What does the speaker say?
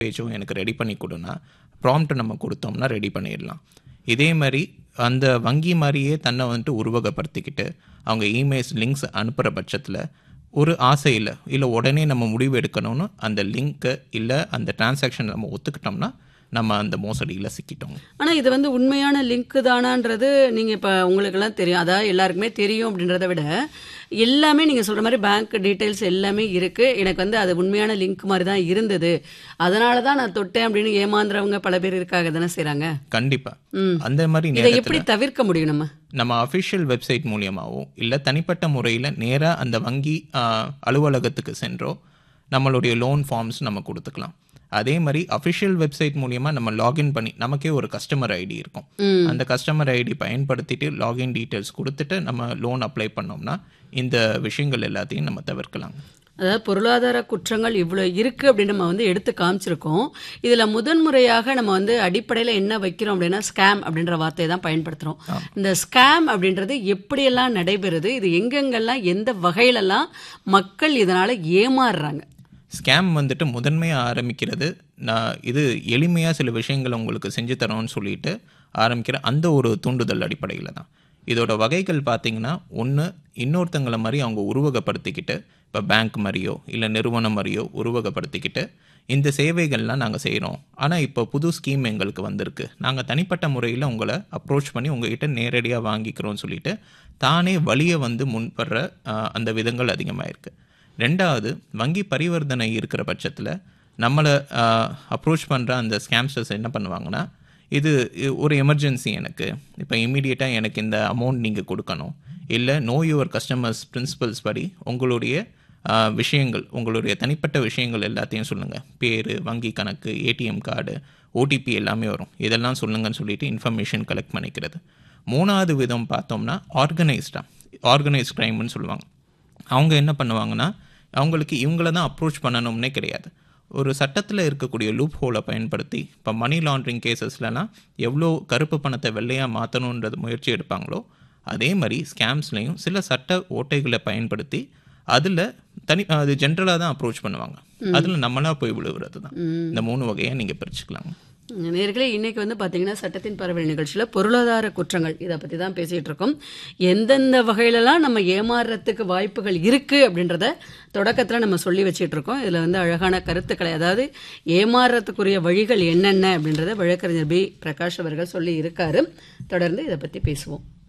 பேஜும் எனக்கு ரெடி பண்ணி கொடுன்னா ப்ராம்ப்ட் நம்ம கொடுத்தோம்னா ரெடி பண்ணிடலாம் இதே மாதிரி அந்த வங்கி மாதிரியே தன்னை வந்துட்டு உருவகப்படுத்திக்கிட்டு அவங்க இமெயில்ஸ் லிங்க்ஸ் அனுப்புகிற பட்சத்தில் ஒரு ஆசையில் இல்லை உடனே நம்ம முடிவு எடுக்கணும்னு அந்த லிங்க்கு இல்லை அந்த டிரான்சாக்ஷன் நம்ம ஒத்துக்கிட்டோம்னா நம்ம அந்த மோசடியில் சிக்கிட்டோம் ஆனா இது வந்து உண்மையான லிங்க் தானான்றது நீங்க இப்ப உங்களுக்கெல்லாம் தெரியும் அதாவது எல்லாருக்குமே தெரியும் அப்படின்றத விட எல்லாமே நீங்க சொல்ற மாதிரி பேங்க் டீடைல்ஸ் எல்லாமே இருக்கு எனக்கு வந்து அது உண்மையான லிங்க் மாதிரி தான் இருந்தது அதனால தான் நான் தொட்டேன் அப்படின்னு ஏமாந்துறவங்க பல பேர் இருக்காக தானே செய்றாங்க கண்டிப்பாக ம். அந்த மாதிரி இதை நேரத்தில் எப்படி தவிர்க்க முடியும் நம்ம நம்ம அஃபிஷியல் வெப்சைட் மூலியமாகவோ இல்லை தனிப்பட்ட முறையில் நேராக அந்த வங்கி ஆ, அலுவலகத்துக்கு சென்றோ நம்மளுடைய லோன் ஃபார்ம்ஸ் நம்ம கொடுத்துக்கலாம் அதே மாதிரி அஃபிஷியல் வெப்சைட் மூலியமாக நம்ம லாகின் பண்ணி நமக்கே ஒரு கஸ்டமர் ஐடி இருக்கும் அந்த கஸ்டமர் ஐடி பயன்படுத்திட்டு லாகின் டீட்டெயில்ஸ் கொடுத்துட்டு நம்ம லோன் அப்ளை பண்ணோம்னா இந்த விஷயங்கள் எல்லாத்தையும் நம்ம தவிர்க்கலாம் அதாவது பொருளாதார குற்றங்கள் இவ்வளோ இருக்கு அப்படின்னு நம்ம வந்து எடுத்து காமிச்சிருக்கோம் இதுல முதன்முறையாக நம்ம வந்து அடிப்படையில் என்ன வைக்கிறோம் அப்படின்னா ஸ்கேம் அப்படின்ற வார்த்தையை தான் பயன்படுத்துறோம் இந்த ஸ்கேம் அப்படின்றது எப்படியெல்லாம் நடைபெறுது இது எங்கெங்கெல்லாம் எந்த வகையிலெல்லாம் மக்கள் இதனால ஏமாறுறாங்க ஸ்கேம் வந்துட்டு முதன்மையாக ஆரம்பிக்கிறது நான் இது எளிமையாக சில விஷயங்களை உங்களுக்கு செஞ்சு தரோம்னு சொல்லிட்டு ஆரம்பிக்கிற அந்த ஒரு தூண்டுதல் அடிப்படையில் தான் இதோட வகைகள் பார்த்தீங்கன்னா ஒன்று இன்னொருத்தங்களை மாதிரி அவங்க உருவகப்படுத்திக்கிட்டு இப்போ பேங்க் மாதிரியோ இல்லை நிறுவனம் மாதிரியோ உருவகப்படுத்திக்கிட்டு இந்த சேவைகள்லாம் நாங்கள் செய்கிறோம் ஆனால் இப்போ புது ஸ்கீம் எங்களுக்கு வந்திருக்கு நாங்கள் தனிப்பட்ட முறையில் உங்களை அப்ரோச் பண்ணி உங்ககிட்ட நேரடியாக வாங்கிக்கிறோம்னு சொல்லிட்டு தானே வழியை வந்து முன்படுற ஆஹ், அந்த விதங்கள் அதிகமாக இருக்குது ரெண்டாவது வங்கி பரிவர்த்தனை இருக்கிற பட்சத்தில் நம்மளை அப்ரோச் பண்ணுற அந்த ஸ்கேம்ஸ்டர்ஸ் என்ன பண்ணுவாங்கன்னா இது இ- ஒரு எமர்ஜென்சி எனக்கு இப்போ இமீடியட்டாக எனக்கு இந்த அமௌண்ட் நீங்கள் கொடுக்கணும் இல்லை நோ யுவர் கஸ்டமர்ஸ் பிரின்சிபல்ஸ் படி உங்களுடைய ஆ, விஷயங்கள் உங்களுடைய தனிப்பட்ட விஷயங்கள் எல்லாத்தையும் சொல்லுங்கள் பேர் வங்கி கணக்கு ஏடிஎம் கார்டு ஓடிபி எல்லாமே வரும் இதெல்லாம் சொல்லுங்கன்னு சொல்லிட்டு இன்ஃபர்மேஷன் கலெக்ட் பண்ணிக்கிறது மூணாவது விதம் பார்த்தோம்னா ஆர்கனைஸ்டாக ஆர்கனைஸ்ட் க்ரைம்னு சொல்லுவாங்க அவங்க என்ன பண்ணுவாங்கன்னா அவங்களுக்கு இவங்கள தான் அப்ரோச் பண்ணணும்னே கிடையாது ஒரு சட்டத்தில் இருக்கக்கூடிய லூப் ஹோலை பயன்படுத்தி இப்போ மணி லாண்ட்ரிங் கேசஸ்லலாம் எவ்வளோ கருப்பு பணத்தை வெள்ளையாக மாற்றணுன்றது முயற்சி எடுப்பாங்களோ அதே மாதிரி ஸ்கேம்ஸ்லையும் சில சட்ட ஓட்டைகளை பயன்படுத்தி அதில் தனி அது ஜென்ரலாக தான் அப்ரோச் பண்ணுவாங்க அதில் நம்மளா போய் விழுவுறது தான் இந்த மூணு வகையாக நீங்கள் பிரிச்சுக்கலாம் நேர்களே இன்னைக்கு வந்து பார்த்தீங்கன்னா சட்டத்தின் பரவல் நிகழ்ச்சியில் பொருளாதார குற்றங்கள் இதை பற்றி தான் பேசிகிட்டு இருக்கோம் எந்தெந்த வகையிலலாம் நம்ம ஏமாறுறதுக்கு வாய்ப்புகள் இருக்குது அப்படின்றத தொடக்கத்தில் நம்ம சொல்லி வச்சிட்டு இருக்கோம் இதில் வந்து அழகான கருத்துக்களை அதாவது ஏமாறுறதுக்குரிய வழிகள் என்னென்ன அப்படின்றத வழக்கறிஞர் பி பிரகாஷ் அவர்கள் சொல்லி இருக்காரு தொடர்ந்து இதை பற்றி பேசுவோம்